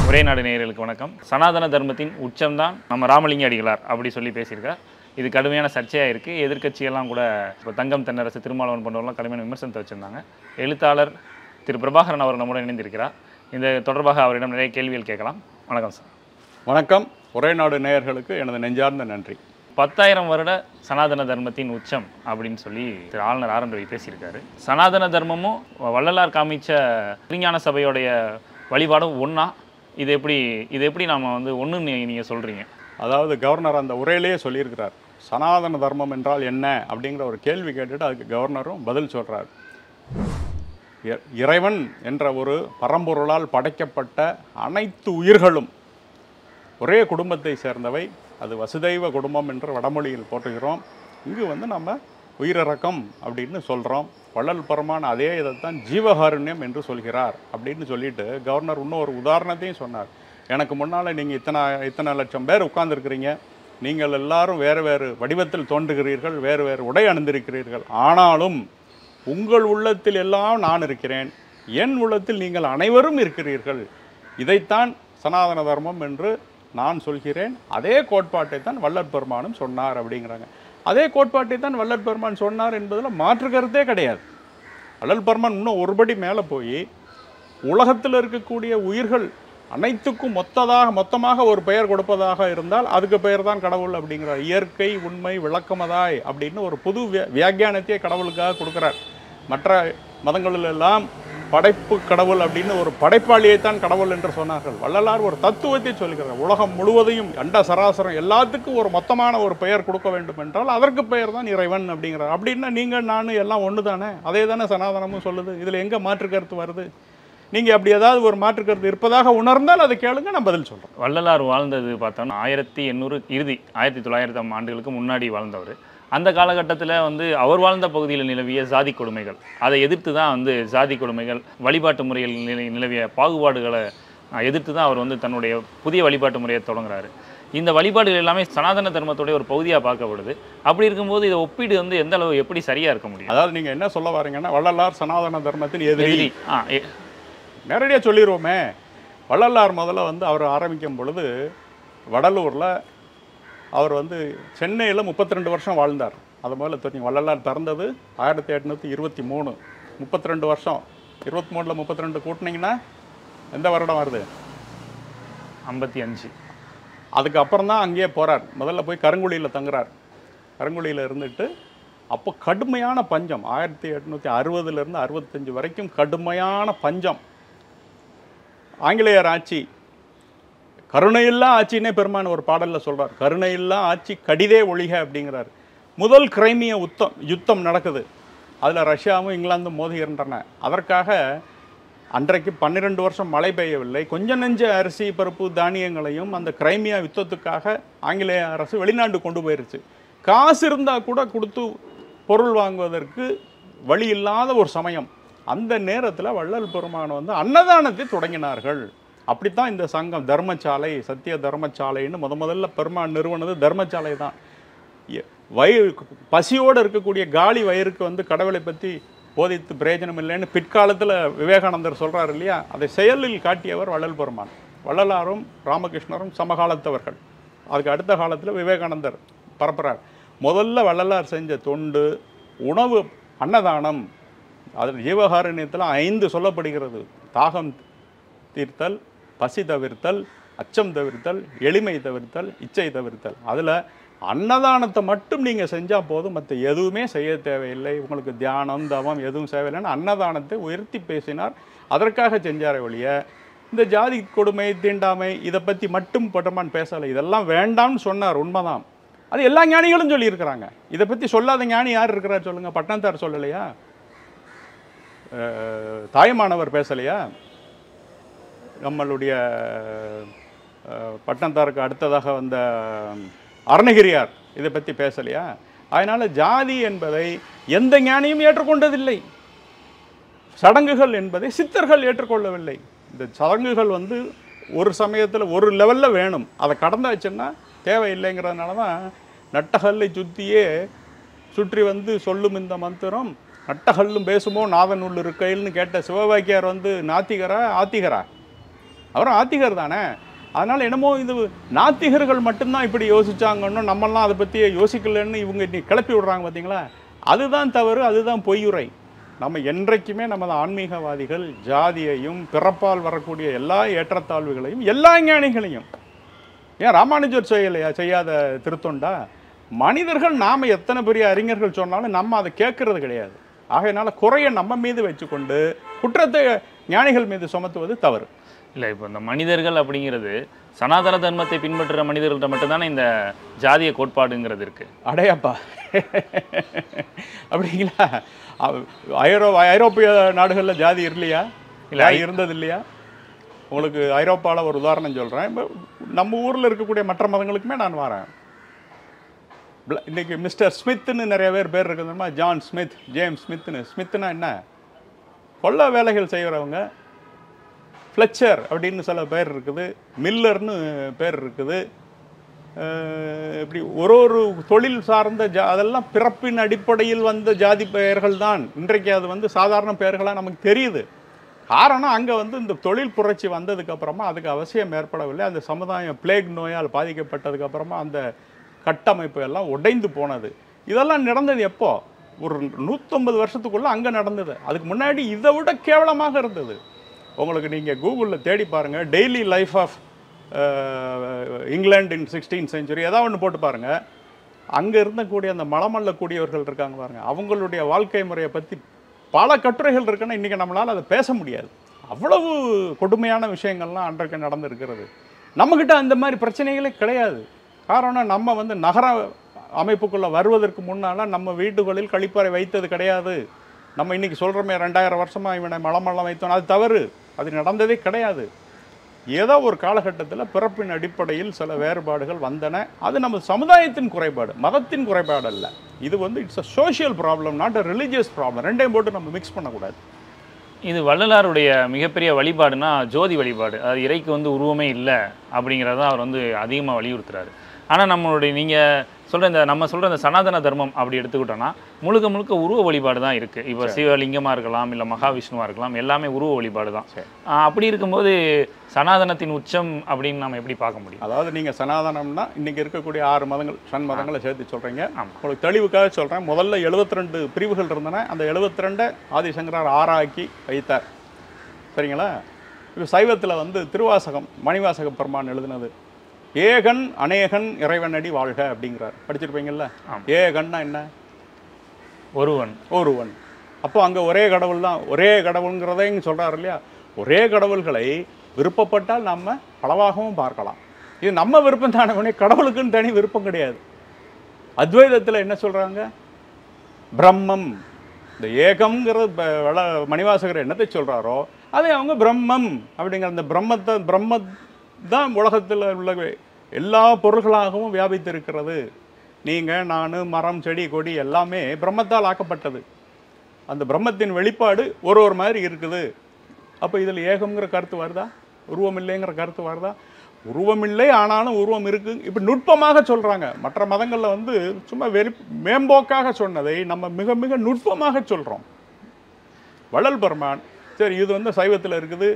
ஒரே நாடு நேயர்களுக்கு வணக்கம் சனாதன தர்மத்தின் உச்சம்தான் நம்ம ராமலிங்க அடிகளார் அப்படி சொல்லி பேசியிருக்கார் இது கடுமையான சர்ச்சையாக இருக்குது எதிர்க்கட்சியெல்லாம் கூட இப்போ தங்கம் தென்னரசு திருமாவளவன் போன்றவர்கள்லாம் கடுமையான விமர்சனத்தை வச்சுருந்தாங்க எழுத்தாளர் திரு பிரபாகரன் அவர் நம்முடன் இணைந்திருக்கிறார் இந்த தொடர்பாக அவரிடம் நிறைய கேள்விகள் கேட்கலாம் வணக்கம் சார் வணக்கம் ஒரே நாடு நேயர்களுக்கு எனது நெஞ்சார்ந்த நன்றி பத்தாயிரம் வருட சனாதன தர்மத்தின் உச்சம் அப்படின்னு சொல்லி திரு ஆளுநர் ஆர் என் ரவி பேசியிருக்காரு சனாதன தர்மமும் வள்ளலார் காமிச்ச விஞ்ஞான சபையோடைய வழிபாடும் ஒன்றா இது எப்படி இது எப்படி நாம் வந்து ஒன்றுன்னு நீங்கள் சொல்கிறீங்க அதாவது கவர்னர் அந்த உரையிலேயே சொல்லியிருக்கிறார் சனாதன தர்மம் என்றால் என்ன அப்படிங்கிற ஒரு கேள்வி கேட்டுட்டு அதுக்கு கவர்னரும் பதில் சொல்றார் இ- இறைவன் என்ற ஒரு பரம்பொருளால் படைக்கப்பட்ட அனைத்து உயிர்களும் ஒரே குடும்பத்தை சேர்ந்தவை அது வசுதைவ குடும்பம் என்று வடமொழியில் போட்டுகிறோம் இங்கு வந்து நம்ம உயிரிறக்கம் அப்படின்னு சொல்கிறோம் வள்ளல் பெருமான் அதே இதைத்தான் ஜீவகாருண்யம் என்று சொல்கிறார் அப்படின்னு சொல்லிட்டு கவர்னர் இன்னும் ஒரு உதாரணத்தையும் சொன்னார் எனக்கு முன்னால் நீங்கள் இத்தனை இத்தனை லட்சம் பேர் உட்கார்ந்துருக்கிறீங்க நீங்கள் எல்லாரும் வேறு வேறு வடிவத்தில் தோன்றுகிறீர்கள் வேறு வேறு உடை அணிந்திருக்கிறீர்கள் ஆனாலும் உங்கள் உள்ளத்தில் எல்லாம் நான் இருக்கிறேன் என் உள்ளத்தில் நீங்கள் அனைவரும் இருக்கிறீர்கள் இதைத்தான் சனாதன தர்மம் என்று நான் சொல்கிறேன் அதே கோட்பாட்டை தான் வள்ளற் பெருமானும் சொன்னார் அப்படிங்கிறாங்க அதே கோட்பாட்டை தான் வள்ளற் பெருமான் சொன்னார் என்பதில் மாற்று கருத்தே கிடையாது வள்ளல் பெருமான் இன்னும் ஒருபடி மேலே போய் உலகத்தில் இருக்கக்கூடிய உயிர்கள் அனைத்துக்கும் மொத்ததாக மொத்தமாக ஒரு பெயர் கொடுப்பதாக இருந்தால் அதுக்கு பெயர் தான் கடவுள் அப்படிங்கிறார் இயற்கை உண்மை விளக்கமதாய் அப்படின்னு ஒரு புது வியா- வியாக்கியானத்தையே கடவுளுக்காக கொடுக்குறார் மற்ற மதங்களில் எல்லாம் படைப்பு கடவுள் அப்படின்னு ஒரு படைப்பாளியை தான் கடவுள் என்று சொன்னார்கள் வள்ளலார் ஒரு தத்துவத்தை சொல்கிறார் உலகம் முழுவதையும் அண்ட சராசரம் எல்லாத்துக்கும் ஒரு மொத்தமான ஒரு பெயர் கொடுக்க வேண்டும் என்றால் அதற்கு பெயர் தான் இறைவன் அப்படிங்கிறார் அப்படின்னா நீங்கள் நான் எல்லாம் ஒன்று தானே அதே தானே சனாதனமும் சொல்லுது இதில் எங்கே மாற்று கருத்து வருது நீங்கள் அப்படி ஏதாவது ஒரு மாற்று கருத்து இருப்பதாக உணர்ந்தால் அதை கேளுங்க நான் பதில் சொல்கிறேன் வள்ளலார் வாழ்ந்தது பார்த்தோம்னா ஆயிரத்தி எண்ணூறு இறுதி ஆயிரத்தி தொள்ளாயிரத்தாம் ஆண்டுகளுக்கு முன்னாடி வாழ்ந்தவர் அந்த காலகட்டத்தில் வந்து அவர் வாழ்ந்த பகுதியில் நிலவிய சாதி கொடுமைகள் அதை எதிர்த்து தான் வந்து சாதி கொடுமைகள் வழிபாட்டு முறையில் நில- நிலவிய பாகுபாடுகளை அஹ், எதிர்த்து தான் அவர் வந்து தன்னுடைய புதிய வழிபாட்டு முறையை தொடங்குறாரு இந்த வழிபாடுகள் எல்லாமே சனாதன தர்மத்துடைய ஒரு பகுதியாக பார்க்கப்படுது அப்படி இருக்கும்போது இதை ஒப்பீடு வந்து எந்த அளவு எப்படி சரியாக இருக்க முடியும் அதாவது நீங்கள் என்ன சொல்ல வரீங்கன்னா வள்ளலார் சனாதன தர்மத்தின் எதிரி எதிரி ஆ எ- நேரடியாக சொல்லிடுவோமே வள்ளலார் முதல்ல வந்து அவர் ஆரம்பிக்கும் பொழுது வடலூரில் அவர் வந்து சென்னையில் 32 வருஷம் வாழ்ந்தார் அது முதல்ல தெரியும் வள்ளலார் பிறந்தது ஆயிரத்தி எட்நூற்றி இருபத்தி மூணு முப்பத்தி ரெண்டு வருஷம் இருபத்தி மூணில் முப்பத்தி ரெண்டு கூட்டினீங்கன்னா எந்த வருடம் வருது ஐம்பத்தி அஞ்சு அதுக்கப்புறம் தான் அங்கேயே போகிறார் முதல்ல போய் கருங்குழியில் தங்குறார் கருங்குழியில் இருந்துட்டு அப்போ கடுமையான பஞ்சம் ஆயிரத்தி எட்நூற்றி அறுபதுலேருந்து அறுபத்தஞ்சு வரைக்கும் கடுமையான பஞ்சம் ஆங்கிலேயர் ஆட்சி கருணையில்லா ஆட்சின்னே பெருமான் ஒரு பாடலில் சொல்றார் கருணையில்லா ஆட்சி கடிதே ஒழிக அப்படிங்கிறார் முதல் கிரைமிய உத்தம் யுத்தம் நடக்குது அதில் ரஷ்யாவும் இங்கிலாந்தும் மோதுகின்றன அதற்காக அன்றைக்கு பன்னிரெண்டு வருஷம் மழை பெய்யவில்லை கொஞ்சம் நெஞ்ச அரிசி பருப்பு தானியங்களையும் அந்த கிரைமியா யுத்தத்துக்காக ஆங்கிலேய அரசு வெளிநாட்டு கொண்டு போயிருச்சு காசு இருந்தால் கூட கொடுத்து பொருள் வாங்குவதற்கு வழி இல்லாத ஒரு சமயம் அந்த நேரத்தில் வள்ளல் பெருமான் வந்து அன்னதானத்தை தொடங்கினார்கள் அப்படித்தான் இந்த சங்கம் தர்மசாலை சத்திய தர்மசாலைன்னு முத முதல்ல பெருமான் நிறுவனது தர்மசாலை தான் எ- வயிறு பசியோடு இருக்கக்கூடிய காலி வயிறுக்கு வந்து கடவுளை பற்றி போதித்து பிரயோஜனம் இல்லைன்னு பிற்காலத்தில் விவேகானந்தர் சொல்றார் இல்லையா அதை செயலில் காட்டியவர் வள்ளல் பெருமான் வள்ளலாரும் ராமகிருஷ்ணரும் சமகாலத்தவர்கள் அதுக்கு அடுத்த காலத்தில் விவேகானந்தர் பரப்புறார் முதல்ல வள்ளலார் செஞ்ச தொண்டு உணவு அன்னதானம் அதில் ஜீவகாருண்யத்தில் ஐந்து சொல்லப்படுகிறது தாகம் தீர்த்தல் பசி தவிர்த்தல் அச்சம் தவிர்த்தல் எளிமை தவிர்த்தல் இச்சை தவிர்த்தல் அதில் அன்னதானத்தை மட்டும் நீங்கள் செஞ்சால் போதும் மற்ற எதுவுமே செய்ய தேவையில்லை உங்களுக்கு தியானம் தவம் எதுவும் தேவையில்லைன்னு அன்னதானத்தை உயர்த்தி பேசினார் அதற்காக செஞ்சாரே ஒழிய இந்த ஜாதி கொடுமை தீண்டாமை இதை பற்றி மட்டும் பெருமான் பேசலை இதெல்லாம் வேண்டாம்னு சொன்னார் உண்மைதான் அது எல்லா ஞானிகளும் சொல்லியிருக்கிறாங்க இதை பற்றி சொல்லாத ஞானி யார் இருக்கிறார் சொல்லுங்கள் பட்டணத்தார் சொல்லலையா அஹ், தாயுமானவர் பேசலையா நம்மளுடைய அஹ், பட்டணத்தாருக்கு அடுத்ததாக வந்த அருணகிரியார் இதை பற்றி பேசலையா அதனால் ஜாதி என்பதை எந்த ஞானியும் ஏற்றுக்கொண்டதில்லை சடங்குகள் என்பதை சித்தர்கள் ஏற்றுக்கொள்ளவில்லை இந்த சடங்குகள் வந்து ஒரு சமயத்தில் ஒரு லெவலில் வேணும் அதை கடந்தாச்சுன்னா தேவையில்லைங்கிறதுனால தான் நட்டகல்லை சுற்றியே சுற்றி வந்து சொல்லும் இந்த மந்திரம் நட்டகல்லும் பேசுமோ நாதன் உள் இருக்கையில்னு கேட்ட சிவவாக்கியார் வந்து நாத்திகரா ஆத்திகரா அவரும் ஆத்திகர் தானே அதனால என்னமோ இது நாத்திகர்கள் மட்டும்தான் இப்படி யோசிச்சாங்கன்னு நம்மெல்லாம் அதை பற்றி யோசிக்கலன்னு இவங்க இன்னைக்கு கிளப்பி விடுறாங்க பார்த்தீங்களா அதுதான் தவறு அதுதான் பொய்யுரை நம்ம என்றைக்குமே நமது ஆன்மீகவாதிகள் ஜாதியையும் பிறப்பால் வரக்கூடிய எல்லா ஏற்றத்தாழ்வுகளையும் எல்லா ஞானிகளையும் ஏன் ராமானுஜர் செய்யலையா செய்யாத திருத்தொண்டா மனிதர்கள் நாம் எத்தனை பெரிய அறிஞர்கள் சொன்னாலும் நம்ம அதை கேட்கறது கிடையாது ஆகையினால குறைய நம்ம மீது வச்சுக்கொண்டு குற்றத்தை ஞானிகள் மீது சுமத்துவது தவறு இல்லை இப்போ இந்த மனிதர்கள் அப்படிங்கிறது சனாதன தர்மத்தை பின்பற்றுற மனிதர்கள்ட்ட மட்டும்தானே இந்த ஜாதிய கோட்பாடுங்கிறது இருக்கு அடையாப்பா அப்படிங்களா அவ- ஐரோ ஐரோப்பிய நாடுகளில் ஜாதி இல்லையா இல்ல, இல்லை இருந்தது இல்லையா உங்களுக்கு ஐரோப்பாவில் ஒரு உதாரணம் சொல்கிறேன் இப்போ நம்ம ஊரில் இருக்கக்கூடிய மற்ற மதங்களுக்குமே நான் வரேன் பிள- இன்னைக்கு மிஸ்டர் ஸ்மித்னு நிறைய பேர் பேர் இருக்குதுமா ஜான் ஸ்மித் ஜேம்ஸ் ஸ்மித்னு ஸ்மித்னா என்ன கொள்ள வேலைகள் செய்கிறவங்க ஃப்ளெச்சர் அப்படின்னு சில பேர் இருக்குது மில்லர்னு பேர் இருக்குது அஹ் இப்படி ஒரு ஒரு தொழில் சார்ந்த ஜா அதெல்லாம் பிறப்பின் அடிப்படையில் வந்த ஜாதி பெயர்கள் தான் இன்றைக்கு அது வந்து சாதாரண பெயர்களாக நமக்கு தெரியுது காரணம் அங்கே வந்து இந்த தொழில் புரட்சி வந்ததுக்கு அப்புறமா அதுக்கு அவசியம் ஏற்படவில்லை அந்த சமுதாயம் பிளேக் நோயால் பாதிக்கப்பட்டதுக்கு அப்புறமா அந்த கட்டமைப்பு எல்லாம் உடைந்து போனது இதெல்லாம் நடந்தது எப்போ ஒரு நூற்றம்பது வருஷத்துக்குள்ள அங்கே நடந்தது அதுக்கு முன்னாடி இதை விட கேவலமாக இருந்தது உங்களுக்கு நீங்கள் கூகுளில் தேடி பாருங்கள் daily life of England in sixteen century ஏதாவது ஒன்று போட்டு பாருங்கள் அங்கே இருந்தக்கூடிய அந்த மலமல்ல கூடியவர்கள் இருக்காங்க பாருங்க அவங்களுடைய வாழ்க்கை முறையை பற்றி பல கட்டுரைகள் இருக்குன்னா இன்றைக்கி நம்மளால் அதை பேச முடியாது அவ்வளவு கொடுமையான விஷயங்கள்லாம் அன்றைக்கு நடந்திருக்கிறது நம்மக்கிட்ட அந்த மாதிரி பிரச்சனைகளே கிடையாது காரணம் நம்ம வந்து நகர அமைப்புக்குள்ளே வருவதற்கு முன்னால் நம்ம வீட்டுகளில் கழிப்பறை வைத்தது கிடையாது நம்ம இன்னைக்கு சொல்கிறோமே ரெண்டாயிரம் வருஷமாக இவனை மலமல்லம் வைத்தோம் அது தவறு அது நடந்ததே கிடையாது ஏதோ ஒரு காலகட்டத்தில் பிறப்பின் அடிப்படையில் சில வேறுபாடுகள் வந்தன அது நம்ம சமுதாயத்தின் குறைபாடு மதத்தின் குறைபாடு அல்ல இது வந்து it's a social problem not a religious problem ரெண்டையும் போட்டு நம்ம மிக்ஸ் பண்ணக்கூடாது இது வள்ளலாருடைய மிகப்பெரிய வழிபாடுனா ஜோதி வழிபாடு அது இறைக்கு வந்து உருவமே இல்லை அப்படிங்கிறத அவர் வந்து அதிகமாக வலியுறுத்துறாரு ஆனால் நம்மளுடைய நீங்கள் சொல்கிற இந்த நம்ம சொல்கிற இந்த சனாதன தர்மம் அப்படி எடுத்துக்கிட்டோம்னா முழுக்க முழுக்க உருவ வழிபாடு தான் இருக்குது இப்போ சிவலிங்கமாக இருக்கலாம் இல்லை மகாவிஷ்ணுவாக இருக்கலாம் எல்லாமே உருவ வழிபாடு தான் சரி. ஆஹ் அப்படி இருக்கும்போது சனாதனத்தின் உச்சம் அப்படின்னு நம்ம எப்படி பார்க்க முடியும் அதாவது நீங்கள் சனாதனம்னா இன்னைக்கு இருக்கக்கூடிய ஆறு மதங்கள் சன் மதங்களை சேர்த்து சொல்கிறீங்க ஆமா. உங்களுக்கு தெளிவுக்காக சொல்கிறேன் முதல்ல 72 பிரிவுகள் இருந்தன அந்த 72 ஆதிசங்கரார் ஆறாக்கி வைத்தார் சரிங்களா இப்போ சைவத்தில் வந்து திருவாசகம் மணிவாசக பெருமான் எழுதினது ஏகன் அநேகன் இறைவனடி வாழ்க அப்படிங்கிறார் படிச்சிருப்பீங்கல்ல ஆமா. ஏகன்னா என்ன ஒருவன் ஒருவன் அப்போ அங்கே ஒரே கடவுள் தான் ஒரே கடவுளுங்கிறதே இங்கே சொல்கிறார் இல்லையா ஒரே கடவுள்களை விருப்பப்பட்டால் நம்ம பலவாகவும் பார்க்கலாம் இது நம்ம விருப்பம் தானே உடனே கடவுளுக்குன்னு தனி விருப்பம் கிடையாது அத்வைதத்தில் என்ன சொல்கிறாங்க பிரம்மம் இந்த ஏகம்ங்கிறது ப- வள மணிவாசகர் என்னத்தை சொல்கிறாரோ அதை அவங்க பிரம்மம் அப்படிங்கிற அந்த பிரம்மத்தை பிரம்ம தான் உலகத்தில் உள்ள எல்லா பொருள்களாகவும் வியாபித்திருக்கிறது நீங்கள் நான் மரம் செடி கொடி எல்லாமே பிரம்மத்தால் ஆக்கப்பட்டது அந்த பிரம்மத்தின் வெளிப்பாடு ஒரு ஒரு மாதிரி இருக்குது அப்போ இதில் ஏகம்ங்கிற கருத்து வருதா உருவம் இல்லைங்கிற கருத்து வருதா உருவம் இல்லை ஆனாலும் உருவம் இருக்கு இப்படி நுட்பமாக சொல்கிறாங்க மற்ற மதங்களில் வந்து சும்மா வெறி மேம்போக்காக சொன்னதை நம்ம மிக மிக நுட்பமாக சொல்கிறோம் வள்ளல் பெருமான் சரி இது வந்து சைவத்தில் இருக்குது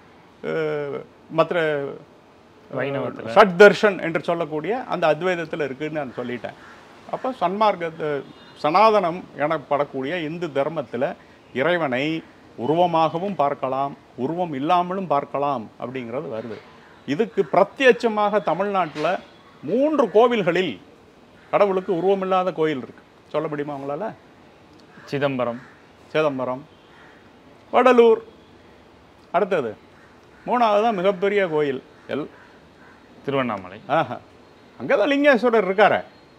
அஹ், மற்ற வைணவத்துல. ஷட் தர்ஷன் என்று சொல்லக்கூடிய அந்த அத்வைதத்தில் இருக்குன்னு நான் சொல்லிட்டேன் அப்போ சன்மார்க்க சனாதனம் எனப்படக்கூடிய இந்து தர்மத்தில் இறைவனை உருவமாகவும் பார்க்கலாம் உருவம் இல்லாமலும் பார்க்கலாம் அப்படிங்கிறது வருது இதுக்கு பிரத்யட்சமாக தமிழ்நாட்டில் மூன்று கோவில்களில் கடவுளுக்கு உருவமில்லாத கோயில் இருக்கு சொல்ல முடியுமா உங்களால் சிதம்பரம் சிதம்பரம் வடலூர் அடுத்தது மூணாவது தான் மிகப்பெரிய கோயில் எல் திருவண்ணாமலை ஆஹா அங்கே தான் லிங்கேஸ்வரர் இருக்காரே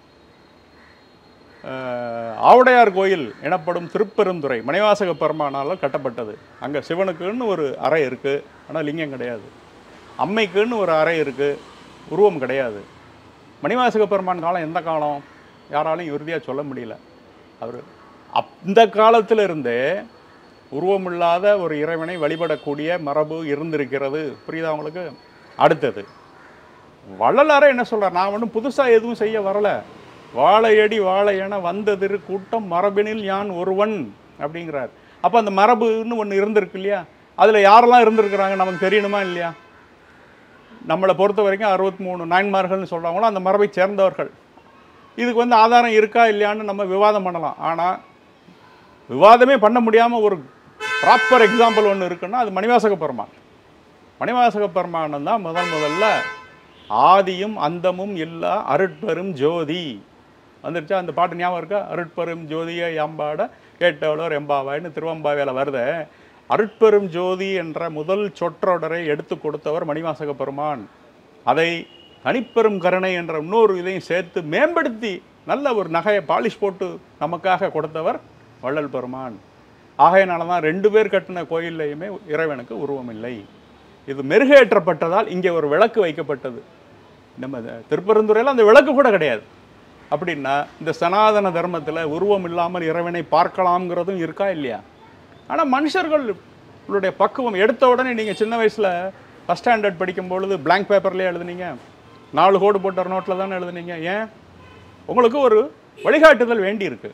அஹ், ஆவுடையார் கோயில் எனப்படும் திருப்பெருந்துறை மணிவாசக பெருமானால கட்டப்பட்டது அங்கே சிவனுக்குன்னு ஒரு அறை இருக்குது ஆனால் லிங்கம் கிடையாது அம்மைக்குன்னு ஒரு அறை இருக்குது உருவம் கிடையாது மணிவாசக பெருமான் காலம் எந்த காலம் யாராலையும் உறுதியாக சொல்ல முடியல அவர் அந்த காலத்தில் இருந்தே உருவமில்லாத ஒரு இறைவனை வழிபடக்கூடிய மரபு இருந்திருக்கிறது புரியுதா உங்களுக்கு அடுத்தது வள்ளலாரே என்ன சொல்றார் நான் ஒன்றும் புதுசாக எதுவும் செய்ய வரல வாழையடி வாழையென வந்ததிரு கூட்டம் மரபினில் யான் ஒருவன் அப்படிங்கிறார் அப்போ அந்த மரபுன்னு ஒன்று இருந்திருக்கு இல்லையா அதில் யாரெல்லாம் இருந்திருக்கிறாங்க நமக்கு தெரியணுமா இல்லையா நம்மளை பொறுத்த வரைக்கும் அறுபத்தி மூணு நாயன்மார்கள்னு சொல்கிறாங்களோ அந்த மரபை சேர்ந்தவர்கள் இதுக்கு வந்து ஆதாரம் இருக்கா இல்லையான்னு நம்ம விவாதம் பண்ணலாம் ஆனால் விவாதமே பண்ண முடியாமல் ஒரு ப்ராப்பர் எக்ஸாம்பிள் ஒன்று இருக்குன்னா அது மணிவாசக பெருமான் மணிவாசக பெருமானம் தான் முதல் முதல்ல ஆதியும் அந்தமும் இல்லா அருட்பெரும் ஜோதி வந்துருச்சா அந்த பாட்டு ஞாபகம் இருக்கா அருட்பெரும் ஜோதியை எம்பாட கேட்டவளோர் எம்பாவாய்னு திருவம்பாவையில் வருது அருட்பெரும் ஜோதி என்ற முதல் சொற்றொடரை எடுத்து கொடுத்தவர் மணிவாசக பெருமான் அதை தனிப்பெரும் கருணை என்ற இன்னொரு இதையும் சேர்த்து மேம்படுத்தி நல்ல ஒரு நகையை பாலிஷ் போட்டு நமக்காக கொடுத்தவர் வள்ளல் பெருமான் ஆகையினால தான் ரெண்டு பேர் கட்டின கோயில்லையுமே இறைவனுக்கு உருவம் இல்லை இது மெருகேற்றப்பட்டதால் இங்கே ஒரு விளக்கு வைக்கப்பட்டது நம்ம இந்த திருப்பெருந்துறையில் அந்த விளக்கு கூட கிடையாது அப்படின்னா இந்த சனாதன தர்மத்தில் உருவம் இல்லாமல் இறைவனை பார்க்கலாம்ங்கிறதும் இருக்கா இல்லையா ஆனால் மனுஷர்களுடைய பக்குவம் எடுத்த உடனே நீங்கள் சின்ன வயசில் ஃபஸ்ட் ஸ்டாண்டர்ட் படிக்கும் பொழுது blank பேப்பர்லேயே எழுதுனீங்க நாலு கோடு போட்ட நோட்டில் தானே எழுதுனீங்க ஏன் உங்களுக்கு ஒரு வழிகாட்டுதல் வேண்டி இருக்கு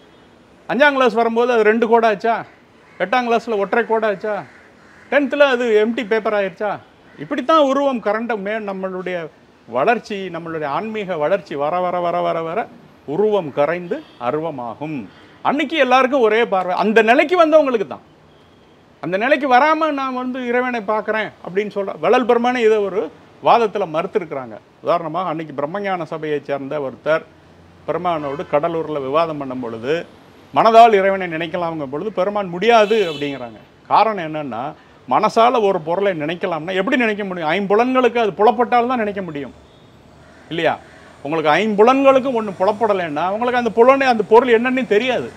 அஞ்சாம் கிளாஸ் வரும்போது அது ரெண்டு கோடாச்சா எட்டாம் கிளாஸில் ஒற்றை கோடாச்சா டென்த்தில் அது எம்டி பேப்பர் ஆயிடுச்சா இப்படித்தான் உருவம் கரண்ட மே நம்மளுடைய வளர்ச்சி நம்மளுடைய ஆன்மீக வளர்ச்சி வர வர வர வர வர உருவம் கரைந்து அருவமாகும் அன்னைக்கு எல்லாருக்கும் ஒரே பார்வை அந்த நிலைக்கு வந்தவங்களுக்கு தான் அந்த நிலைக்கு வராமல் நான் வந்து இறைவனை பார்க்குறேன் அப்படின்னு சொல்ற வள்ளல் பெருமானே இதை ஒரு வாதத்தில் மறுத்திருக்கிறாங்க உதாரணமாக அன்னைக்கு பிரம்மஞான சபையைச் சேர்ந்த ஒருத்தர் பெருமானோடு கடலூரில் விவாதம் பண்ணும் பொழுது மனதால் இறைவனை நினைக்கலாம்ங்கும் பொழுது பெருமான் முடியாது அப்படிங்கிறாங்க காரணம் என்னன்னா மனசால ஒரு பொருளை நினைக்கலாம்னா எப்படி நினைக்க முடியும் ஐம்புலன்களுக்கு அது புலப்பட்டால் தான் நினைக்க முடியும் இல்லையா உங்களுக்கு ஐம்புலன்களுக்கும் ஒன்று புலப்படலைன்னா உங்களுக்கு அந்த புலனை அந்த பொருள் என்னன்னு தெரியாது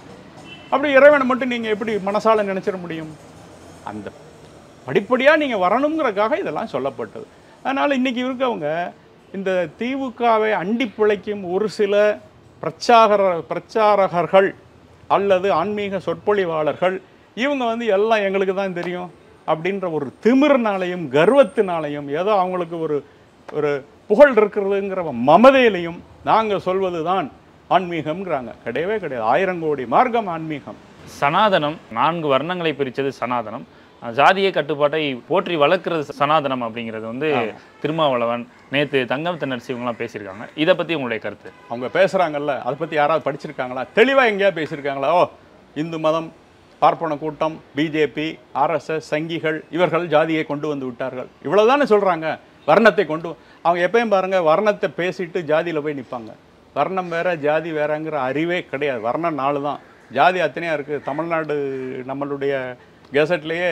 அப்படி இறைவனை மட்டும் நீங்கள் எப்படி மனசால நினைச்சிட முடியும் அந்த படிப்படியாக நீங்கள் வரணுங்கிறதுக்காக இதெல்லாம் சொல்லப்பட்டது அதனால் இன்னைக்கு இருக்கவங்க இந்த திமுகவை அண்டி பிழைக்கும் ஒரு சில பிரச்சார பிரச்சாரகர்கள் அல்லது ஆன்மீக சொற்பொழிவாளர்கள் இவங்க வந்து எல்லாம் எங்களுக்கு தான் தெரியும் அப்படின்ற ஒரு திமிர்னாலையும் கர்வத்தினாலையும் ஏதோ அவங்களுக்கு ஒரு ஒரு புகழ் இருக்கிறதுங்கிற மமதையிலையும் நாங்கள் சொல்வது தான் ஆன்மீகம்ங்கிறாங்க கிடையவே கிடையாது ஆயிரம் கோடி மார்க்கம் ஆன்மீகம் சனாதனம் நான்கு வர்ணங்களை பிரித்தது சனாதனம் ஜாதிய கட்டுப்பாட்டை போற்றி வளர்க்கிறது சனாதனம் அப்படிங்கிறது வந்து திருமாவளவன் நேத்து தங்கம் தென்னரசி இவங்கெல்லாம் பேசியிருக்காங்க இதை பத்தி உங்களுடைய கருத்து அவங்க பேசுகிறாங்கல்ல அதை பற்றி யாராவது படிச்சிருக்காங்களா தெளிவாக எங்கேயா பேசியிருக்காங்களா ஓ இந்து மதம் பார்ப்பன கூட்டம் பிஜேபி ஆர்எஸ்எஸ் சங்கிகள் இவர்கள் ஜாதியை கொண்டு வந்து விட்டார்கள் இவ்வளவுதானே சொல்கிறாங்க வர்ணத்தை கொண்டு வ- அவங்க எப்பயும் பாருங்க வர்ணத்தை பேசிட்டு ஜாதியில் போய் நிற்பாங்க வர்ணம் வேற ஜாதி வேறங்கிற அறிவே கிடையாது வர்ணம் நாலு தான் ஜாதி அத்தனையாக இருக்குது தமிழ்நாடு நம்மளுடைய கெசட்லேயே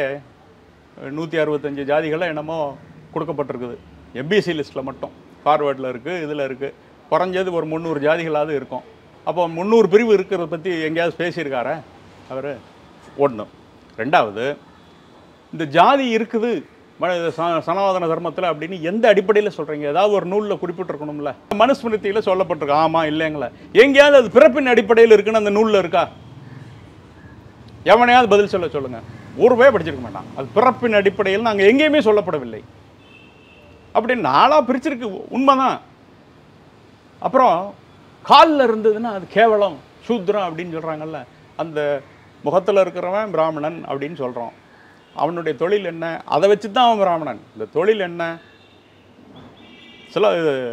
நூற்றி அறுபத்தஞ்சு ஜாதிகளை என்னமோ கொடுக்கப்பட்டிருக்குது எம்பிசி லிஸ்ட்டில் மட்டும் ஃபார்வேர்டில் இருக்குது இதில் இருக்குது குறைஞ்சது ஒரு முந்நூறு ஜாதிகளாவது இருக்கும் அப்போ முந்நூறு பிரிவு இருக்கிறத பற்றி எங்கேயாவது பேசியிருக்காரா அவர் ஒன்று ரெண்டாவது இந்த ஜாதி இருக்குது ம- ச- சனாதன தர்மத்தில் அப்படின்னு எந்த அடிப்படையில் சொல்கிறீங்க ஏதாவது ஒரு நூலில் குறிப்பிட்டிருக்கணும்ல மனுஸ்மிருதியில் சொல்லப்பட்டிருக்கு ஆமாம் இல்லைங்களா எங்கேயாவது அது பிறப்பின் அடிப்படையில் இருக்குன்னு அந்த நூலில் இருக்கா எவனையாவது பதில் சொல்ல சொல்லுங்க ஒருவே படிச்சிருக்க மாட்டான் அது பிறப்பின் அடிப்படையில் நாங்கள் எங்கேயுமே சொல்லப்படவில்லை அப்படி நாளாக பிரிச்சிருக்கு உண்மைதான் அப்புறம் காலில் இருந்ததுன்னா அது கேவலம் சூத்ரம் அப்படின்னு சொல்கிறாங்கல்ல அந்த முகத்தில் இருக்கிறவன் பிராமணன் அப்படின்னு சொல்கிறோம் அவனுடைய தொழில் என்ன அதை வச்சு தான் அவன் பிராமணன் இந்த தொழில் என்ன சில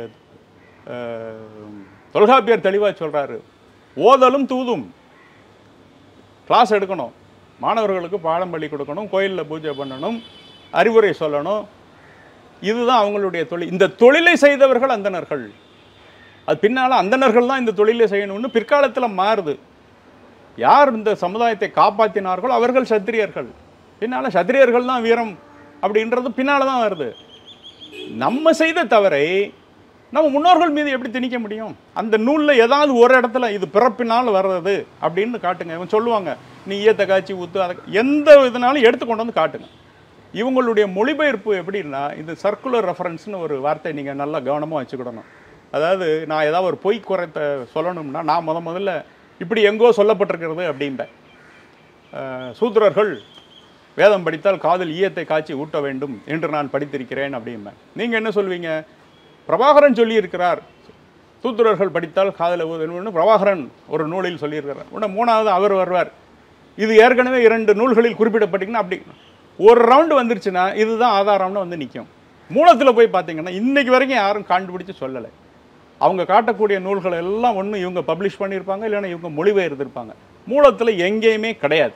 அஹ், தொல்காப்பியர் தெளிவாக சொல்கிறாரு ஓதலும் தூதும் கிளாஸ் எடுக்கணும் மாணவர்களுக்கு பாடம் பள்ளி கொடுக்கணும் கோயிலில் பூஜை பண்ணணும் அறிவுரை சொல்லணும் இதுதான் அவங்களுடைய தொழில் இந்த தொழிலை செய்தவர்கள் அந்தணர்கள் அது பின்னால் அந்தணர்கள் தான் இந்த தொழிலை செய்யணும்னு பிற்காலத்தில் மாறுது யார் இந்த சமுதாயத்தை காப்பாற்றினார்களோ அவர்கள் சத்திரியர்கள் பின்னால் சத்திரியர்கள் தான் வீரம் அப்படின்றது பின்னால் தான் வருது நம்ம செய்த தவறை நம்ம முன்னோர்கள் மீது எப்படி திணிக்க முடியும் அந்த நூலில் ஏதாவது ஒரு இடத்துல இது பிறப்பினால் வர்றது அப்படின்னு காட்டுங்க இவங்க சொல்லுவாங்க நீ ஈயத்தை காய்ச்சி ஊற்று அதை எந்த இதனாலும் எடுத்து கொண்டு வந்து காட்டுங்க இவங்களுடைய மொழிபெயர்ப்பு எப்படின்னா இது சர்க்குலர் ரெஃபரன்ஸ்னு ஒரு வார்த்தை நீங்கள் நல்லா கவனமாக வச்சுக்கிடணும் அதாவது நான் ஏதாவது ஒரு பொய் குறைத்த சொல்லணும்னா நான் முத முதல்ல இப்படி எங்கோ சொல்லப்பட்டிருக்கிறது அப்படிம்பேன் அஹ், சூத்திரர்கள் வேதம் படித்தால் காதில் ஈயத்தை காய்ச்சி ஊட்ட வேண்டும் என்று நான் படித்திருக்கிறேன் அப்படிம்பேன் நீங்கள் என்ன சொல்வீங்க பிரபாகரன் சொல்லியிருக்கிறார் சூத்திரர்கள் படித்தால் காதில் ஊதணும்னு பிரபாகரன் ஒரு நூலில் சொல்லியிருக்கிறார் உடனே மூணாவது அவர் வருவார் இது ஏற்கனவே இரண்டு நூல்களில் குறிப்பிடப்பட்டீங்கன்னா அப்படி ஒரு ரவுண்டு வந்துருச்சுன்னா இதுதான் ஆதாரம்னு வந்து நிற்கும் மூலத்தில் போய் பார்த்தீங்கன்னா இன்னைக்கு வரைக்கும் யாரும் கண்டுபிடிச்சு சொல்லலை அவங்க காட்டக்கூடிய நூல்களை எல்லாம் ஒன்று இவங்க பப்ளிஷ் பண்ணியிருப்பாங்க இல்லைன்னா இவங்க மொழிபெயர்த்திருப்பாங்க மூலத்தில் எங்கேயுமே கிடையாது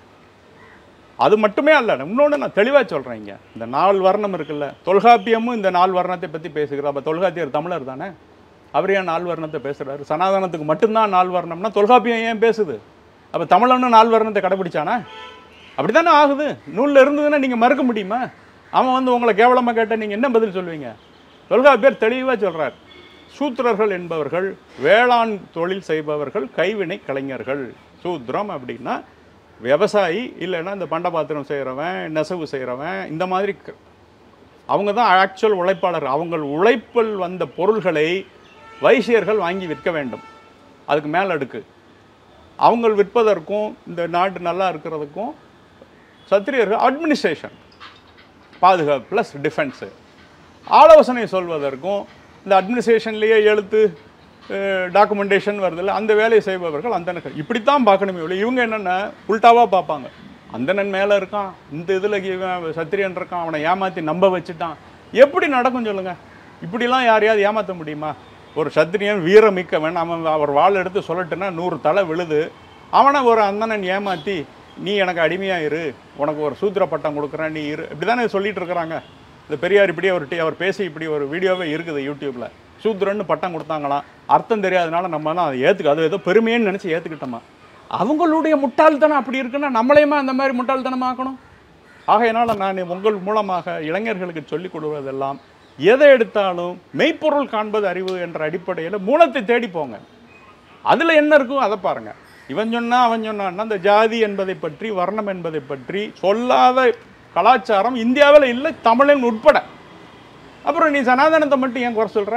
அது மட்டுமே அல்ல இன்னொன்று நான் தெளிவாக சொல்கிறேன் இங்க இந்த நால் வர்ணம் இருக்குல்ல தொல்காப்பியமும் இந்த நால் வர்ணத்தை பற்றி பேசுகிறார் அப்போ தொல்காப்பியர் தமிழர் தானே அவர் ஏன் நால் வர்ணத்தை பேசுகிறாரு சனாதனத்துக்கு மட்டும்தான் நால் வர்ணம்னா தொல்காப்பியம் ஏன் பேசுது அப்போ தமிழனும் நால் வர்ணத்தை கடைபிடிச்சானா அப்படி தானே ஆகுது நூலில் இருந்ததுன்னா நீங்கள் மறுக்க முடியுமா அவன் வந்து உங்களை கேவலமாக கேட்டால் நீங்கள் என்ன பதில் சொல்லுவீங்க தொல்காப்பியர் தெளிவாக சொல்கிறார் சூத்திரர்கள் என்பவர்கள் வேளாண் தொழில் செய்பவர்கள் கைவினை கலைஞர்கள் சூத்திரம் அப்படின்னா விவசாயி இல்லைன்னா இந்த பண்டபாத்திரம் செய்கிறவன் நெசவு செய்கிறவன் இந்த மாதிரி க- அவங்க தான் ஆக்சுவல் உழைப்பாளர் அவங்க உழைப்பில் வந்த பொருள்களை வைசியர்கள் வாங்கி விற்க வேண்டும் அதுக்கு மேல் அடுக்கு அவங்க விற்பதற்கும் இந்த நாடு நல்லா இருக்கிறதுக்கும் சத்திரியர்கள் அட்மினிஸ்ட்ரேஷன் பாதுகாப்பு ப்ளஸ் டிஃபென்ஸு ஆலோசனை சொல்வதற்கும் இந்த அட்மினிஸ்ட்ரேஷன்லேயே எழுத்து டாக்குமெண்டேஷன் வருதுல்ல அந்த வேலையை செய்பவர்கள் அந்தணர்கள் இப்படித்தான் பார்க்கணுமே ஒழிய இவங்க என்னென்ன உல்டாவாக பார்ப்பாங்க அந்தணன் மேலே இருக்கான் இந்த இதில் இவன் சத்திரியன் இருக்கான் அவனை ஏமாற்றி நம்ப வச்சுட்டான் எப்படி நடக்கும் சொல்லுங்கள் இப்படிலாம் யாரையாவது ஏமாற்ற முடியுமா ஒரு சத்திரியன் வீரமிக்கவன் அவன் அவர் வாள் எடுத்து சொல்லட்டுன்னா நூறு தலை விழுது அவனை ஒரு அந்தணன் ஏமாற்றி நீ எனக்கு அடிமையா இரு உனக்கு ஒரு சூத்திர பட்டம் கொடுக்குறேன் நீ இரு இப்படி தானே சொல்லிட்டு இருக்கிறாங்க இந்த பெரியார் இப்படி அவர் டி- அவர் பேசி இப்படி ஒரு வீடியோவே இருக்குது யூடியூப்ல சூத்திரன்னு பட்டம் கொடுத்தாங்களாம் அர்த்தம் தெரியாதனால நம்ம தான் அதை ஏற்றுக்க அது ஏதோ பெருமைன்னு நினச்சி ஏற்றுக்கிட்டோமா அவங்களுடைய முட்டாள்தனம் அப்படி இருக்குன்னா நம்மளையுமா அந்த மாதிரி முட்டாள்தனமாக்கணும் ஆகையினால நான் உங்கள் மூலமாக இளைஞர்களுக்கு சொல்லிக் கொடுவதெல்லாம் எதை எடுத்தாலும் மெய்ப்பொருள் காண்பது அறிவு என்ற அடிப்படையில் மூலத்தை தேடி போங்க அதில் என்ன இருக்கும் அதை பாருங்க இவன் சொன்னா அவன் சொன்னான்னா அந்த ஜாதி என்பதை பற்றி வர்ணம் என்பதை பற்றி சொல்லாத கலாச்சாரம் இந்தியாவில் இல்லை தமிழன் உட்பட அப்புறம் நீ சனாதனத்தை மட்டும் ஏன் குறை சொல்ற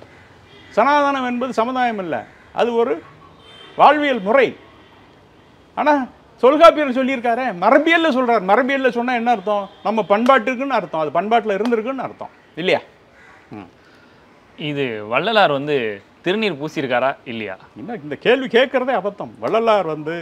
சனாதனம் என்பது சமுதாயம் இல்லை அது ஒரு வாழ்வியல் முறை ஆனால் தொல்காப்பியர் சொல்லியிருக்காரே மரபியல்ல சொல்றார் மரபியல்ல சொன்னா என்ன அர்த்தம் நம்ம பண்பாட்டுக்குன்னு அர்த்தம் அது பண்பாட்டில் இருந்திருக்குன்னு அர்த்தம் இல்லையா ம் இது வள்ளலார் வந்து திருநீர் பூசியிருக்காரா இல்லையா என்ன இந்த கேள்வி கேட்குறதே அபத்தம் வள்ளலார் வந்து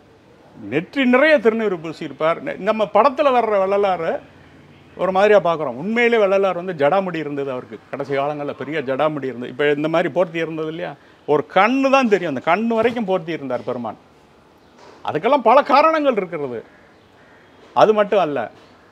நெற்றி நிறைய திருநீறு பூசியிருப்பார் நெ- நம்ம படத்தில் வர்ற வள்ளலாரை ஒரு மாதிரியாக பார்க்குறோம் உண்மையிலே வள்ளலார் வந்து ஜடாமுடி இருந்தது அவருக்கு கடைசி காலங்களில் பெரிய ஜடாமுடி இருந்தது இப்போ இந்த மாதிரி போர்த்தி இருந்தது இல்லையா ஒரு கண்ணு தான் தெரியும் அந்த கண்ணு வரைக்கும் போர்த்தி இருந்தார் பெருமான் அதுக்கெல்லாம் பல காரணங்கள் இருக்கிறது அது மட்டும் அல்ல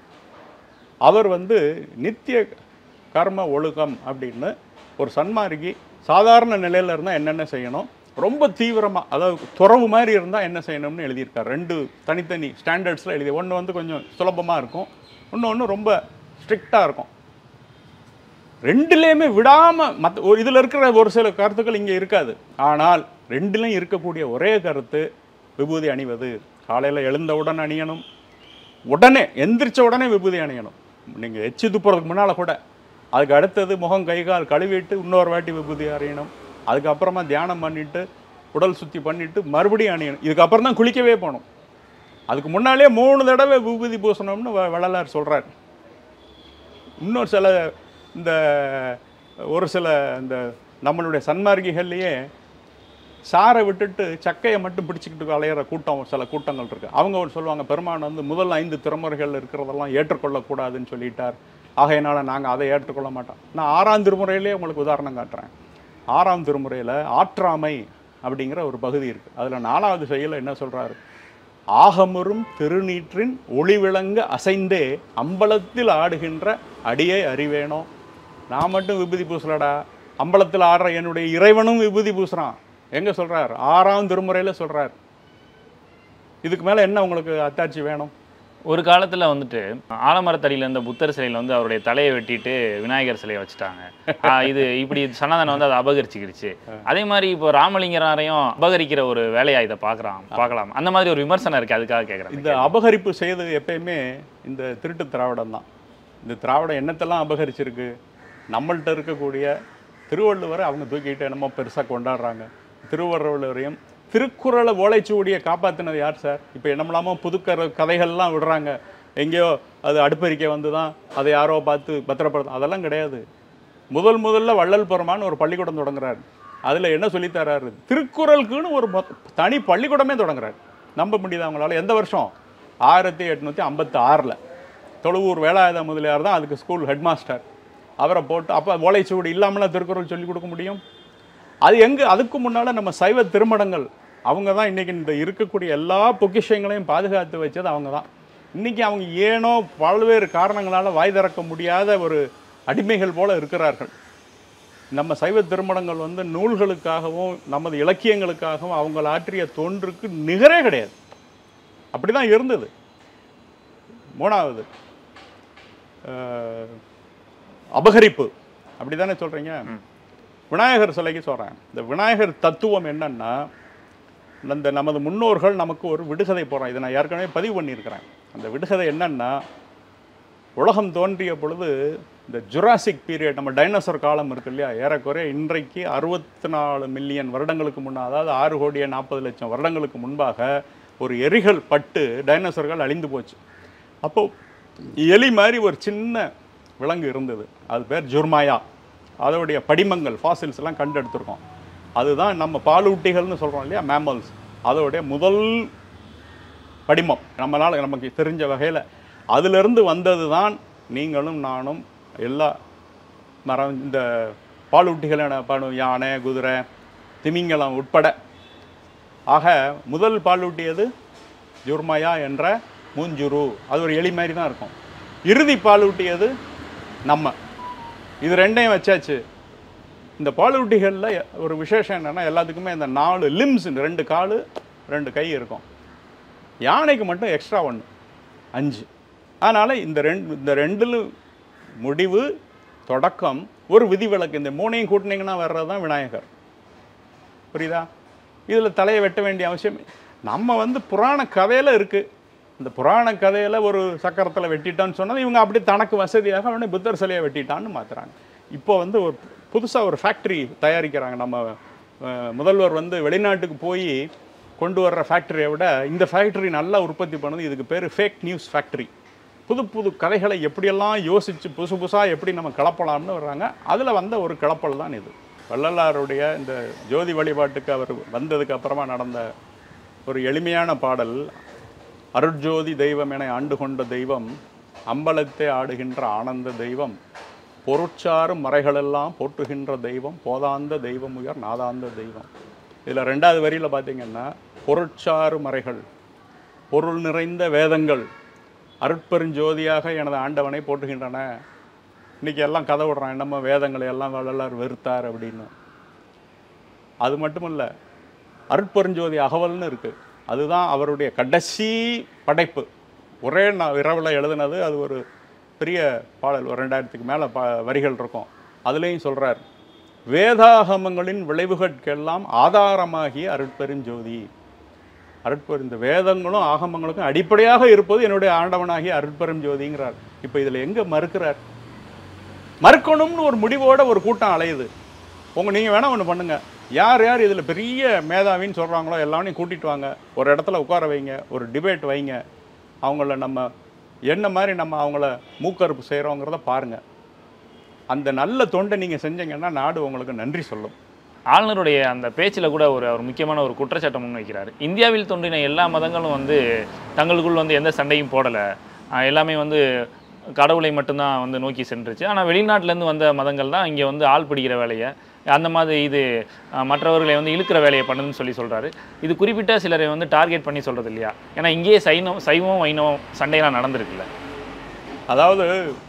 அவர் வந்து நித்திய கர்ம ஒழுக்கம் அப்படின்னு ஒரு சன்மார்கி சாதாரண நிலையில் இருந்தால் என்னென்ன செய்யணும் ரொம்ப தீவிரமாக அதாவது துறவு மாதிரி இருந்தால் என்ன செய்யணும்னு எழுதியிருக்கார் ரெண்டு தனித்தனி ஸ்டாண்டர்ட்ஸில் எழுதி ஒன்று வந்து கொஞ்சம் சுலபமாக இருக்கும் இன்னொன்று ரொம்ப ஸ்ட்ரிக்டாக இருக்கும் ரெண்டுலேயுமே விடாமல் மற்ற ஒரு இதில் இருக்கிற ஒரு சில கருத்துக்கள் இங்கே இருக்காது ஆனால் ரெண்டுலையும் இருக்கக்கூடிய ஒரே கருத்து விபூதி அணிவது காலையில் எழுந்தவுடன் அணியணும் உடனே எந்திரிச்ச உடனே விபூதி அணியணும் நீங்கள் எச்சி துப்புறதுக்கு முன்னால் கூட அதுக்கு அடுத்தது முகம் கை கால் கழுவிட்டு இன்னொரு வாட்டி விபூதி அணியணும் அதுக்கப்புறமா தியானம் பண்ணிட்டு உடல் சுத்தி பண்ணிட்டு மறுபடியும் அணியணும் இதுக்கப்புறம் தான் குளிக்கவே போகணும் அதுக்கு முன்னாலே மூணு தடவை விபூதி பூசணும்னு வ- வள்ளலார் சொல்றார் இன்னொரு சில இந்த ஒரு சில இந்த நம்மளுடைய சன்மார்கிகள்லையே சாரை விட்டுட்டு சக்கையை மட்டும் பிடிச்சிக்கிட்டு அலையிற கூட்டம் சில கூட்டங்கள் இருக்கு அவங்க ஒரு சொல்லுவாங்க பெருமான் வந்து முதல் ஐந்து திருமுறைகள் இருக்கிறதெல்லாம் ஏற்றுக்கொள்ளக்கூடாதுன்னு சொல்லிட்டார் ஆகையினால நாங்கள் அதை ஏற்றுக்கொள்ள மாட்டோம் நான் ஆறாம் திருமுறையிலே உங்களுக்கு உதாரணம் காட்டுறேன் ஆறாம் திருமுறையில் ஆற்றாமை அப்படிங்கிற ஒரு பகுதி இருக்கு அதில் நாலாவது செயலில் என்ன சொல்றாரு ஆகமுறும் திருநீற்றின் ஒளிவிளங்க அசைந்தே அம்பலத்தில் ஆடுகின்ற அடியை அறிவேனோ நான் மட்டும் விபூதி பூசலடா அம்பலத்தில் ஆடுற என்னுடைய இறைவனும் விபூதி பூசுறான் எங்க சொல்றார் ஆறாம் திருமுறையில சொல்றார் இதுக்கு மேல என்ன உங்களுக்கு அத்தாட்சி வேணும் ஒரு காலத்துல வந்துட்டு ஆலமரத்தடியில இருந்த புத்தர் சிலையில வந்து அவருடைய தலையை வெட்டிட்டு விநாயகர் சிலையை வச்சுட்டாங்க ஆஹ் இது இப்படி சனாதனம் வந்து அதை அபகரிச்சுக்கிடுச்சு அதே மாதிரி இப்போ ராமலிங்கராரையும் அபகரிக்கிற ஒரு வேலையா இதை பார்க்கறான் பார்க்கலாம் அந்த மாதிரி ஒரு விமர்சனம் இருக்கு அதுக்காக கேட்குறேன் இந்த அபகரிப்பு செய்தது எப்பயுமே இந்த திருட்டு திராவிடம் தான் இந்த திராவிடம் என்னத்தெல்லாம் அபகரிச்சிருக்கு நம்மள்ட்ட இருக்கக்கூடிய திருவள்ளுவரை அவங்க தூக்கிட்டு என்னமோ பெருசாக கொண்டாடுறாங்க திருவள்ளுவரையும் திருக்குறளை ஓலைச்சுவடியை காப்பாற்றினது யார் சார் இப்போ என்னமெல்லாமோ புதுக்கர கதைகள்லாம் விடுறாங்க எங்கேயோ அது அடுப்பறிக்கை வந்து தான் அதை யாரோ பார்த்து பத்திரப்படுத்த அதெல்லாம் கிடையாது முதல் முதல்ல வள்ளல் பெருமான் ஒரு பள்ளிக்கூடம் தொடங்குறாரு அதில் என்ன சொல்லித் தராரு திருக்குறளுக்குன்னு ஒரு மொத்த- தனி பள்ளிக்கூடமே தொடங்குறாரு நம்ப முடியுதா அவங்களால எந்த வருஷம் ஆயிரத்தி எட்நூற்றி ஐம்பத்தி ஆறில் தொழுவூர் வேலாயுத முதலியார் தான் அதுக்கு ஸ்கூல் ஹெட் மாஸ்டர் அவரை போட்டு அப்போ ஓலைச்சுவடி இல்லாமலாம் திருக்குறள் சொல்லி கொடுக்க முடியும் அது எங்கே அதுக்கு முன்னால் நம்ம சைவ திருமடங்கள் அவங்க தான் இன்றைக்கி இந்த இருக்கக்கூடிய எல்லா பொக்கிஷங்களையும் பாதுகாத்து வச்சது அவங்க தான் இன்றைக்கி அவங்க ஏனோ பல்வேறு காரணங்களால் வாய் திறக்க முடியாத ஒரு அடிமைகள் போல இருக்கிறார்கள் நம்ம சைவ திருமணங்கள் வந்து நூல்களுக்காகவும் நமது இலக்கியங்களுக்காகவும் அவங்க ஆற்றிய தொன்றுக்கு நிகரே கிடையாது அப்படி தான் இருந்தது மூணாவது அஹ், அபகரிப்பு அப்படி தானே சொல்கிறீங்க விநாயகர் சிலைக்கு சொல்கிறேன் இந்த விநாயகர் தத்துவம் என்னன்னா இந்த நமது முன்னோர்கள் நமக்கு ஒரு விடுகதை போகிறோம் இதை நான் ஏற்கனவே பதிவு பண்ணியிருக்கிறேன் அந்த விடுகதை என்னன்னா உலகம் தோன்றிய பொழுது இந்த ஜுராசிக் பீரியட் நம்ம டைனோசர் காலம் இருக்கு இல்லையா ஏறக்குறைய இன்றைக்கு அறுபத்தி நாலு மில்லியன் வருடங்களுக்கு முன்னா அதாவது ஆறு கோடியே நாற்பது லட்சம் வருடங்களுக்கு முன்பாக ஒரு எரிகள் பட்டு டைனோசர்கள் அழிந்து போச்சு அப்போ எலி மாதிரி ஒரு சின்ன விலங்கு இருந்தது அது பேர் ஜுர்மாயா அதோடைய படிமங்கள் ஃபாசில்ஸ் எல்லாம் கண்டெடுத்திருக்கோம் அதுதான் நம்ம பாலூட்டிகள்னு சொல்கிறோம் இல்லையா மேமல்ஸ் அதோடைய முதல் படிமம் நம்மளால் நமக்கு தெரிஞ்ச வகையில் அதிலிருந்து வந்தது தான் நீங்களும் நானும் எல்லா மரம் இந்த பாலூட்டிகளான பணு யானை குதிரை திமிங்கலம் உட்பட ஆக முதல் பாலூட்டியது ஜுர்மயா என்ற மூஞ்சுரு அது ஒரு எலி மாதிரி தான் இருக்கும் இறுதி பாலூட்டியது நம்ம இது ரெண்டையும் வச்சாச்சு இந்த பாலூட்டிகளில் ஒரு விசேஷம் என்னென்னா எல்லாத்துக்குமே இந்த நாலு லிம்ஸ் ரெண்டு காலு ரெண்டு கை இருக்கும் யானைக்கு மட்டும் எக்ஸ்ட்ரா ஒன்று அஞ்சு அதனால் இந்த ரெண்டு இந்த ரெண்டில் முடிவு தொடக்கம் ஒரு விதிவிலக்கு இந்த மூணையும் கூட்டினீங்கன்னா வர்றது தான் விநாயகர் புரியுதா இதில் தலையை வெட்ட வேண்டிய அவசியம் நம்ம வந்து புராண கதையில் இருக்குது இந்த புராண கதையில் ஒரு சக்கரத்தில் வெட்டிட்டான்னு சொன்னது இவங்க அப்படி தனக்கு வசதியாக அவனே புத்தர் சிலையை வெட்டிட்டான்னு மாற்றுறாங்க இப்போ வந்து ஒரு புதுசாக ஒரு ஃபேக்ட்ரி தயாரிக்கிறாங்க நம்ம அஹ், முதல்வர் வந்து வெளிநாட்டுக்கு போய் கொண்டு வர்ற ஃபேக்ட்ரியை விட இந்த ஃபேக்ட்ரி நல்லா உற்பத்தி பண்ணுது இதுக்கு பேர் ஃபேக் நியூஸ் ஃபேக்ட்ரி புது புது கதைகளை எப்படியெல்லாம் யோசித்து புதுசு புதுசாக எப்படி நம்ம கிளப்பலாம்னு வர்றாங்க அதில் வந்த ஒரு கிளப்பல் தான் இது வள்ளலாருடைய இந்த ஜோதி வழிபாட்டுக்கு அவர் வந்ததுக்கு அப்புறமா நடந்த ஒரு எளிமையான பாடல் அருட்ஜோதி தெய்வம் என ஆண்டு கொண்ட தெய்வம் அம்பலத்தை ஆடுகின்ற ஆனந்த தெய்வம் பொருட்சாரும் மறைகளெல்லாம் போற்றுகின்ற தெய்வம் போதாந்த தெய்வம் உயர் நாதாந்த தெய்வம் இதில் ரெண்டாவது வரியில் பார்த்தீங்கன்னா பொருட்சாறு மறைகள் பொருள் நிறைந்த வேதங்கள் அருட்பெருஞ்சோதியாக எனது ஆண்டவனை போற்றுகின்றன இன்னைக்கு எல்லாம் கதை விடுறான் என்னமோ வேதங்களை எல்லாம் வள்ளலார் வெறுத்தார் அப்படின்னு அது மட்டும் இல்லை அருட்பெருஞ்சோதி அகவல்னு இருக்கு அதுதான் அவருடைய கடைசி படைப்பு ஒரே நான் இரவில் எழுதுனது அது ஒரு பெரிய பாடல் ஒரு ரெண்டாயிரத்துக்கு மேலே பா வரிகள் இருக்கும் அதுலேயும் சொல்றார் வேதாகமங்களின் விளைவுகளுக்கெல்லாம் ஆதாரமாகிய அருட்பெருஞ்சோதி அருட்பெரு இந்த வேதங்களும் ஆகமங்களுக்கும் அடிப்படையாக இருப்பது என்னுடைய ஆண்டவனாகிய அருட்பெரும் ஜோதிங்கிறார் இப்போ இதில் எங்கே மறுக்கிறார் மறுக்கணும்னு ஒரு முடிவோட ஒரு கூட்டம் அலையுது உங்க நீங்கள் வேணால் ஒன்று பண்ணுங்க யார் யார் இதில் பெரிய மேதாவின்னு சொல்கிறாங்களோ எல்லாரையும் கூட்டிட்டு வாங்க ஒரு இடத்துல உட்கார வைங்க ஒரு டிபேட் வைங்க அவங்கள நம்ம என்ன மாதிரி நம்ம அவங்கள மூக்கறுப்பு செய்கிறோங்கிறத பாருங்கள் அந்த நல்ல தொண்டை நீங்கள் செஞ்சீங்கன்னா நாடு உங்களுக்கு நன்றி சொல்லும் ஆளுநருடைய அந்த பேச்சில் கூட ஒரு அவர் முக்கியமான ஒரு குற்றச்சாட்டை முன்வைக்கிறார் இந்தியாவில் தோன்றின எல்லா மதங்களும் வந்து தங்களுக்குள் வந்து எந்த சண்டையும் போடலை எல்லாமே வந்து கடவுளை மட்டும்தான் வந்து நோக்கி சென்றுச்சு ஆனால் வெளிநாட்டிலேருந்து வந்த மதங்கள் தான் இங்கே வந்து ஆள் பிடிக்கிற வேலையை அந்த மாதிரி இது அஹ், மற்றவர்களை வந்து இழுக்கிற வேலையை பண்ணுதுன்னு சொல்லி சொல்கிறாரு இது குறிப்பிட்ட சிலரை வந்து டார்கெட் பண்ணி சொல்கிறது இல்லையா ஏன்னா இங்கேயே சைனம் சைவம் வைணவம் சண்டையெல்லாம் நடந்திருக்குல்ல அதாவது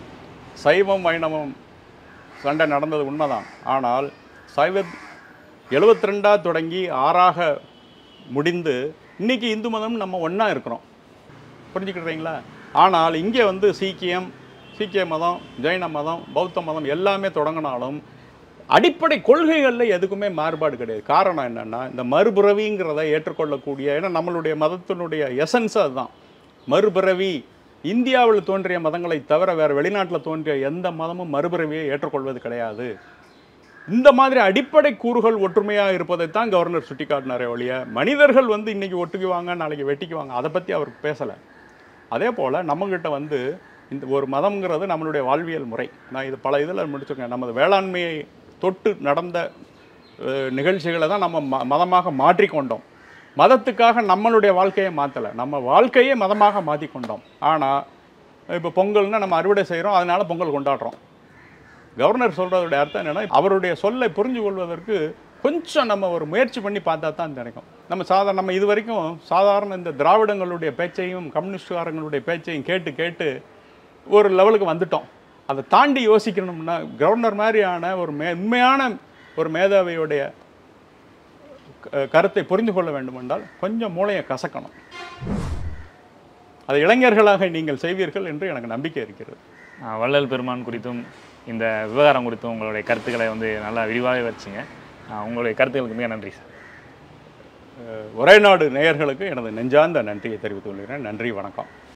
சைவம் வைணவம் சண்டை நடந்தது உண்மைதான் ஆனால் சைவ எழுபத்தி ரெண்டா தொடங்கி ஆறாக முடிந்து இன்னைக்கு இந்து மதம் நம்ம ஒன்றா இருக்கிறோம் புரிஞ்சுக்கிட்டீங்களா ஆனால் இங்கே வந்து சீக்கியம் சீக்கிய மதம் ஜெயின மதம் பௌத்த மதம் எல்லாமே தொடங்கினாலும் அடிப்படை கொள்கைகளில் எதுக்குமே மாறுபாடு கிடையாது காரணம் என்னன்னா இந்த மறுபிறவிங்கிறத ஏற்றுக்கொள்ளக்கூடிய ஏன்னா நம்மளுடைய மதத்தினுடைய எசன்ஸ் அதுதான் மறுபிறவி இந்தியாவில் தோன்றிய மதங்களை தவிர வேறு வெளிநாட்டில் தோன்றிய எந்த மதமும் மறுபிறவியை ஏற்றுக்கொள்வது கிடையாது இந்த மாதிரி அடிப்படை கூறுகள் ஒற்றுமையாக இருப்பதைத்தான் கவர்னர் சுட்டிக்காட்டினாரே ஒழிய மனிதர்கள் வந்து இன்னைக்கு ஒட்டுக்குவாங்க நாளைக்கு வெட்டிக்குவாங்க அதை பற்றி அவர் பேசலை அதே போல் நம்மக்கிட்ட வந்து இந்த ஒரு மதம்ங்கிறது நம்மளுடைய வாழ்வியல் முறை நான் இது பல இதில் முடிச்சிருக்கேன் நமது வேளாண்மையை தொட்டு நடந்த அஹ், நிகழ்ச்சிகளை தான் நம்ம ம மதமாக மாற்றிக்கொண்டோம் மதத்துக்காக நம்மளுடைய வாழ்க்கையை மாற்றலை நம்ம வாழ்க்கையே மதமாக மாற்றிக்கொண்டோம் ஆனால் இப்போ பொங்கல்னா நம்ம அறுவடை செய்கிறோம் அதனால பொங்கல் கொண்டாடுறோம் கவர்னர் சொல்கிறதுடைய அர்த்தம் என்னன்னா அவருடைய சொல்லை புரிஞ்சு கொள்வதற்கு கொஞ்சம் நம்ம ஒரு முயற்சி பண்ணி பார்த்தா தான் கிடைக்கும் நம்ம சாதாரண நம்ம இது வரைக்கும் சாதாரண இந்த திராவிடங்களுடைய பேச்சையும் கம்யூனிஸ்டுகாரங்களுடைய பேச்சையும் கேட்டு கேட்டு ஒரு லெவலுக்கு வந்துட்டோம் அதை தாண்டி யோசிக்கணும்னா கவர்னர் மாதிரியான ஒரு மே உண்மையான ஒரு மேதாவியுடைய க- கருத்தை புரிந்து கொள்ள வேண்டுமென்றால் கொஞ்சம் மூளையை கசக்கணும் அதை இளைஞர்களாக நீங்கள் செய்வீர்கள் என்று எனக்கு நம்பிக்கை இருக்கிறது ஆஹ் வள்ளல் பெருமான் குறித்தும் இந்த விவகாரம் குறித்தும் உங்களுடைய கருத்துக்களை வந்து நல்லா விரிவாக வச்சுங்க ஆஹ் உங்களுடைய கருத்துக்களுக்கு மிக நன்றி சார் அஹ் ஒரே நாடு நேயர்களுக்கு எனது நெஞ்சார்ந்த நன்றியை தெரிவித்துக் கொள்கிறேன் நன்றி வணக்கம்